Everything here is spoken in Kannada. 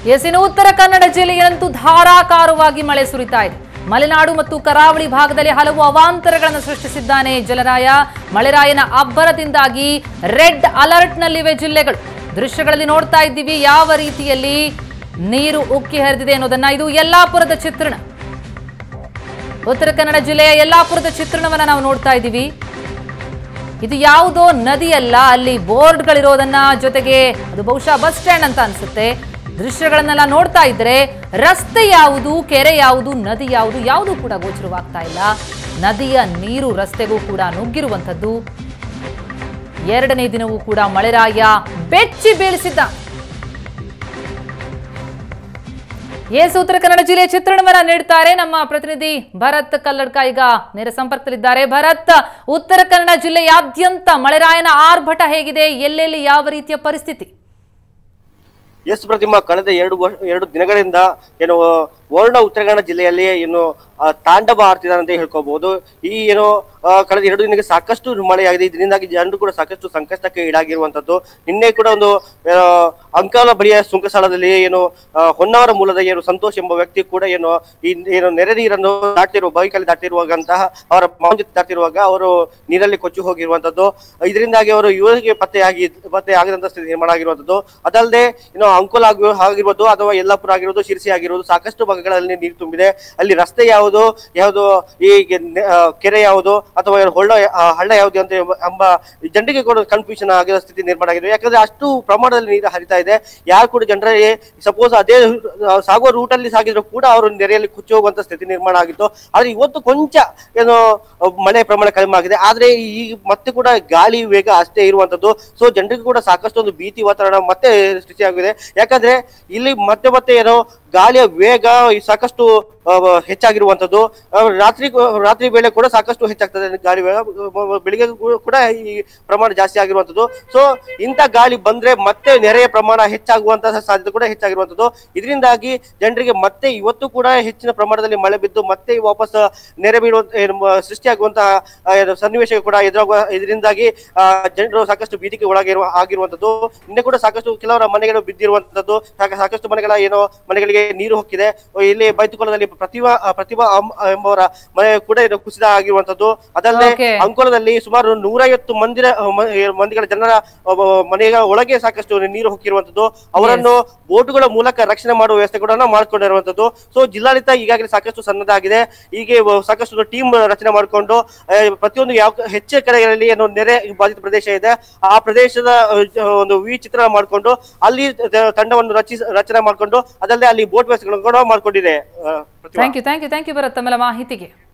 ಎಸ್ ಇನ್ನು ಉತ್ತರ ಕನ್ನಡ ಜಿಲ್ಲೆಯಲ್ಲಂತೂ ಧಾರಾಕಾರವಾಗಿ ಮಳೆ ಸುರಿತಾ ಇದೆ ಮಲೆನಾಡು ಮತ್ತು ಕರಾವಳಿ ಭಾಗದಲ್ಲಿ ಹಲವು ಅವಾಂತರಗಳನ್ನು ಸೃಷ್ಟಿಸಿದ್ದಾನೆ ಜಲರಾಯ ಮಳೆರಾಯನ ಅಬ್ಬರದಿಂದಾಗಿ ರೆಡ್ ಅಲರ್ಟ್ನಲ್ಲಿವೆ ಜಿಲ್ಲೆಗಳು ದೃಶ್ಯಗಳಲ್ಲಿ ನೋಡ್ತಾ ಇದ್ದೀವಿ ಯಾವ ರೀತಿಯಲ್ಲಿ ನೀರು ಉಕ್ಕಿ ಹರಿದಿದೆ ಅನ್ನೋದನ್ನ ಇದು ಯಲ್ಲಾಪುರದ ಚಿತ್ರಣ ಉತ್ತರ ಕನ್ನಡ ಜಿಲ್ಲೆಯ ಯಲ್ಲಾಪುರದ ಚಿತ್ರಣವನ್ನ ನಾವು ನೋಡ್ತಾ ಇದ್ದೀವಿ ಇದು ಯಾವುದೋ ನದಿಯಲ್ಲ ಅಲ್ಲಿ ಬೋರ್ಡ್ಗಳಿರೋದನ್ನ ಜೊತೆಗೆ ಅದು ಬಹುಶಃ ಬಸ್ ಸ್ಟ್ಯಾಂಡ್ ಅಂತ ಅನ್ಸುತ್ತೆ ದೃಶ್ಯಗಳನ್ನೆಲ್ಲ ನೋಡ್ತಾ ಇದ್ರೆ ರಸ್ತೆ ಯಾವುದು ಕೆರೆ ಯಾವುದು ನದಿ ಯಾವುದು ಯಾವುದು ಕೂಡ ಗೋಚರವಾಗ್ತಾ ಇಲ್ಲ ನದಿಯ ನೀರು ರಸ್ತೆಗೂ ಕೂಡ ನುಗ್ಗಿರುವಂಥದ್ದು ಎರಡನೇ ದಿನವೂ ಕೂಡ ಮಳೆರಾಯ ಬೆಚ್ಚಿ ಬೀಳಿಸಿದ್ದ ಎಸ್ ಉತ್ತರ ಕನ್ನಡ ಜಿಲ್ಲೆಯ ಚಿತ್ರಣವನ್ನ ನೀಡ್ತಾರೆ ನಮ್ಮ ಪ್ರತಿನಿಧಿ ಭರತ್ ಕಲ್ಲಡ್ಕ ಈಗ ನೇರ ಸಂಪರ್ಕದಲ್ಲಿದ್ದಾರೆ ಭರತ್ ಉತ್ತರ ಕನ್ನಡ ಜಿಲ್ಲೆಯಾದ್ಯಂತ ಮಳೆರಾಯನ ಆರ್ಭಟ ಹೇಗಿದೆ ಎಲ್ಲೆಲ್ಲಿ ಯಾವ ರೀತಿಯ ಪರಿಸ್ಥಿತಿ ಎಸ್ ಪ್ರತಿಮಾ ಕಳೆದ ಎರಡು ವರ್ಷ ಎರಡು ದಿನಗಳಿಂದ ಏನು ವರ್ಣ ಉತ್ತರ ಕನ್ನಡ ಜಿಲ್ಲೆಯಲ್ಲಿ ಏನು ಆ, ತಾಂಡವ ಆಡ್ತಿದ್ದಾರೆ ಅಂತ ಹೇಳ್ಕೋಬಹುದು ಈ ಏನು ಆ, ಕಳೆದ ಎರಡು ದಿನಕ್ಕೆ ಸಾಕಷ್ಟು ಮಳೆಯಾಗಿದೆ ಇದರಿಂದಾಗಿ ಜನರು ಕೂಡ ಸಾಕಷ್ಟು ಸಂಕಷ್ಟಕ್ಕೆ ಈಡಾಗಿರುವಂತದ್ದು ನಿನ್ನೆ ಕೂಡ ಒಂದು ಆ, ಅಂಕಾಲ ಬಳಿಯ ಸುಂಕಸಾಲದಲ್ಲಿ ಏನು ಆ, ಹೊನ್ನಾವರ ಮೂಲದ ಏನು ಸಂತೋಷ್ ಎಂಬ ವ್ಯಕ್ತಿ ಕೂಡ ಏನು ಈ ಏನು ನೆರೆ ನೀರನ್ನು ದಾಟಿರುವ ಬೈಕಲ್ಲಿ ದಾಟಿರುವಾಗಂತಹ ಅವರ ಮಾವ ಜೊತೆ ದಾಟಿರುವಾಗ ಅವರು ನೀರಲ್ಲಿ ಕೊಚ್ಚಿ ಹೋಗಿರುವಂತದ್ದು ಇದರಿಂದಾಗಿ ಅವರು ಯುವತಿಗೆ ಪತ್ತೆಯಾಗಿ ಪತ್ತೆ ಆಗದಂತ ಸ್ಥಿತಿ ನಿರ್ಮಾಣ ಆಗಿರುವಂತದ್ದು ಅದಲ್ಲದೆ ಇನ್ನು ಅಂಕೋಲ ಆಗಿ ಆಗಿರ್ಬೋದು ಅಥವಾ ಯಲ್ಲಾಪುರ ಆಗಿರೋದು ಶಿರ್ಸಿ ಆಗಿರೋದು ಸಾಕಷ್ಟು ಭಾಗಗಳಲ್ಲಿ ನೀರು ತುಂಬಿದೆ ಅಲ್ಲಿ ರಸ್ತೆ ಯಾವುದು ಯಾವುದು ಈ ಗೆ- ಆ, ಕೆರೆ ಯಾವುದು ಅಥವಾ ಏನು ಹೊಳ್ಳ ಆ, ಹಳ್ಳ ಯಾವುದು ಅಂತ ಎಂಬ- ಎಂಬ ಜನರಿಗೆ ಕೂಡ ಕನ್ಫ್ಯೂಷನ್ ಆಗಿರೋ ಸ್ಥಿತಿ ನಿರ್ಮಾಣ ಆಗಿದೆ ಯಾಕಂದ್ರೆ ಅಷ್ಟು ಪ್ರಮಾಣದಲ್ಲಿ ನೀರು ಹರಿತಾ ಇದೆ ಯಾರು ಕೂಡ ಜನರಿಗೆ ಸಪೋಸ್ ಅದೇ ಆ, ಸಾಗುವ ರೂಟ್ ಅಲ್ಲಿ ಸಾಗಿದ್ರು ಕೂಡ ಅವರು ನೆರೆಯಲ್ಲಿ ಕುಚ್ಚಿ ಹೋಗುವಂತ ಸ್ಥಿತಿ ನಿರ್ಮಾಣ ಆಗಿತ್ತು ಆದ್ರೆ ಇವತ್ತು ಕೊಂಚ ಏನು ಆ, ಮಳೆ ಪ್ರಮಾಣ ಕಡಿಮೆ ಆಗಿದೆ ಆದ್ರೆ ಈ ಮತ್ತೆ ಕೂಡ ಗಾಳಿ ವೇಗ ಅಷ್ಟೇ ಇರುವಂತದ್ದು ಸೊ ಜನರಿಗೆ ಕೂಡ ಸಾಕಷ್ಟು ಒಂದು ಭೀತಿ ವಾತಾವರಣ ಮತ್ತೆ ಸೃಷ್ಟಿಯಾಗಿದೆ ಯಾಕಂದ್ರೆ ಇಲ್ಲಿ ಮತ್ತೆ ಮತ್ತೆ ಏನೋ ಗಾಳಿಯ ವೇಗ ಈ ಸಾಕಷ್ಟು ಆ, ಹೆಚ್ಚಾಗಿರುವಂತದ್ದು ಆ, ರಾತ್ರಿ ರಾತ್ರಿ ವೇಳೆ ಕೂಡ ಸಾಕಷ್ಟು ಹೆಚ್ಚಾಗ್ತದೆ ಗಾಳಿ ವೇಗ ಆ, ಬೆಳಿಗ್ಗೆ ಕೂಡ ಈ ಪ್ರಮಾಣ ಜಾಸ್ತಿ ಆಗಿರುವಂತದ್ದು ಸೊ ಇಂಥ ಗಾಳಿ ಬಂದ್ರೆ ಮತ್ತೆ ನೆರೆಯ ಪ್ರಮಾಣ ಹೆಚ್ಚಾಗುವಂತಹ ಸಾಧ್ಯತೆ ಕೂಡ ಹೆಚ್ಚಾಗಿರುವಂತದ್ದು ಇದರಿಂದಾಗಿ ಜನರಿಗೆ ಮತ್ತೆ ಇವತ್ತು ಕೂಡ ಹೆಚ್ಚಿನ ಪ್ರಮಾಣದಲ್ಲಿ ಮಳೆ ಬಿದ್ದು ಮತ್ತೆ ವಾಪಸ್ ನೆರೆ ಬೀಳುವಂತ ಏನು ಮ- ಸೃಷ್ಟಿಯಾಗುವಂತಹ ಆ, ಏನು ಸನ್ನಿವೇಶ ಕೂಡ ಎದುರಾಗುವ ಇದರಿಂದಾಗಿ ಆ, ಜನರು ಸಾಕಷ್ಟು ಭೀತಿಗೆ ಒಳಗಿರುವ ಆಗಿರುವಂತದ್ದು ನಿನ್ನೆ ಕೂಡ ಸಾಕಷ್ಟು ಕೆಲವರ ಮನೆಗಳು ಬಿದ್ದಿರುವಂತದ್ದು ಸಾಕ- ಸಾಕಷ್ಟು ಮನೆಗಳ ಏನೋ ಮನೆಗಳಿಗೆ ನೀರು ಹೊಕ್ಕಿದೆ ಇಲ್ಲಿ ಬೈತುಕೊಲದಲ್ಲಿ ಪ್ರತಿಭಾ ಆ, ಪ್ರತಿಭಾ ಅಂ- ಎಂಬವರ ಮನೆ ಕೂಡ ಇದು ಕುಸಿದ ಆಗಿರುವಂತದ್ದು ಅದಲ್ಲದೆ Okay. ಅಂಕೋಲದಲ್ಲಿ ಸುಮಾರು ನೂರೈವತ್ತು ಮಂದಿರ ಮ- ಮಂದಿಗಳ ಜನರ ಒಬ್ಬ ಮನೆಯ ಒಳಗೆ ಸಾಕಷ್ಟು ನೀರು ಹೊಕ್ಕಿರುವಂತದ್ದು ಅವರನ್ನು ಬೋಟ್ಗಳ ಮೂಲಕ ರಕ್ಷಣೆ ಮಾಡುವ ವ್ಯವಸ್ಥೆ ಕೂಡ ಮಾಡ್ಕೊಂಡಿರುವಂತದ್ದು ಸೊ ಜಿಲ್ಲಾಡಳಿತ ಈಗಾಗಲೇ ಸಾಕಷ್ಟು ಸನ್ನದ್ಧಾಗಿದೆ ಹೀಗೆ ವ- ಸಾಕಷ್ಟು ಟೀಮ್ ರಚನೆ ಮಾಡಿಕೊಂಡು ಆ, ಪ್ರತಿಯೊಂದು ಯಾವ ಹೆಚ್ಚು ಕಡೆಗಳಲ್ಲಿ ಏನು ನೆರೆ ಬಾಧಿತ ಪ್ರದೇಶ ಇದೆ ಆ ಪ್ರದೇಶದ ಆ, ಜ- ಒಂದು ವಿ ಚಿತ್ರಣ ಮಾಡಿಕೊಂಡು ಅಲ್ಲಿ ತ- ತಂಡವನ್ನು ರಚಿಸ ರಚನೆ ಮಾಡಿಕೊಂಡು ಅದಲ್ಲದೆ ಅಲ್ಲಿ ಬೋಟ್ ವ್ಯವಸ್ಥೆಗಳನ್ನು ಕೂಡ ಮಾಡ್ಕೊಂಡಿದೆ ಆ, Prathibha. Thank you thank you thank you Bharath ತಮ್ಮೆಲ್ಲ ಮಾಹಿತಿಗೆ